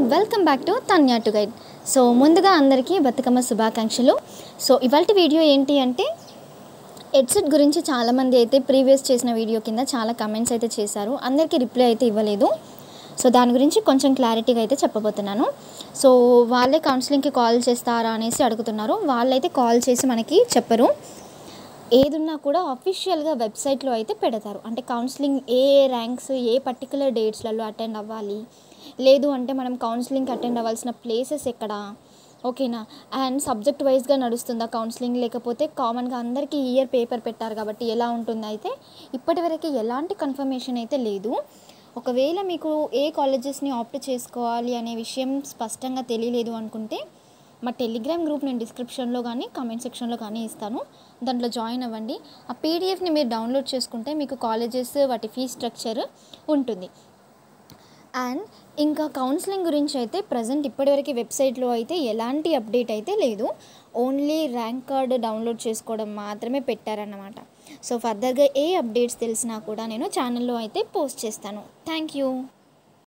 welcome back to Tanya to guide so ముందుగా అందరికీ బతుకమ్మ శుభాకాంక్షలు సో ఇవాళ వీడియో ఏంటి అంటే హెడ్సెట్ గురించి చాలామంది అయితే ప్రీవియస్ చేసిన వీడియో కింద చాలా కమెంట్స్ అయితే చేశారు అందరికీ రిప్లై అయితే ఇవ్వలేదు సో దాని గురించి కొంచెం క్లారిటీగా అయితే చెప్పబోతున్నాను సో వాళ్ళే కౌన్సిలింగ్కి కాల్ చేస్తారా అనేసి అడుగుతున్నారు వాళ్ళైతే కాల్ చేసి మనకి చెప్పరు ఏదున్నా కూడా అఫీషియల్గా వెబ్సైట్లో అయితే పెడతారు అంటే కౌన్సిలింగ్ ఏ ర్యాంక్స్ ఏ పర్టికులర్ డేట్స్లలో అటెండ్ అవ్వాలి లేదు అంటే మనం కౌన్సిలింగ్కి అటెండ్ అవ్వాల్సిన ప్లేసెస్ ఎక్కడ ఓకేనా అండ్ సబ్జెక్ట్ వైజ్గా నడుస్తుందా కౌన్సిలింగ్ లేకపోతే కామన్గా అందరికీ ఇయర్ పేపర్ పెట్టారు కాబట్టి ఎలా ఉంటుంది అయితే ఇప్పటివరకు ఎలాంటి కన్ఫర్మేషన్ అయితే లేదు ఒకవేళ మీకు ఏ కాలేజెస్ని ఆప్ట్ చేసుకోవాలి అనే విషయం స్పష్టంగా తెలియలేదు అనుకుంటే మా టెలిగ్రామ్ గ్రూప్ నేను డిస్క్రిప్షన్లో కానీ కామెంట్ సెక్షన్లో కానీ ఇస్తాను దాంట్లో జాయిన్ అవ్వండి ఆ పీడిఎఫ్ని మీరు డౌన్లోడ్ చేసుకుంటే మీకు కాలేజెస్ వాటి ఫీ స్ట్రక్చర్ ఉంటుంది అండ్ ఇంకా కౌన్సిలింగ్ గురించి అయితే ప్రజెంట్ ఇప్పటివరకు వెబ్సైట్లో అయితే ఎలాంటి అప్డేట్ అయితే లేదు ఓన్లీ ర్యాంక్ కార్డు డౌన్లోడ్ చేసుకోవడం మాత్రమే పెట్టారన్నమాట సో ఫర్దర్గా ఏ అప్డేట్స్ తెలిసినా కూడా నేను ఛానల్లో అయితే పోస్ట్ చేస్తాను థ్యాంక్ యూ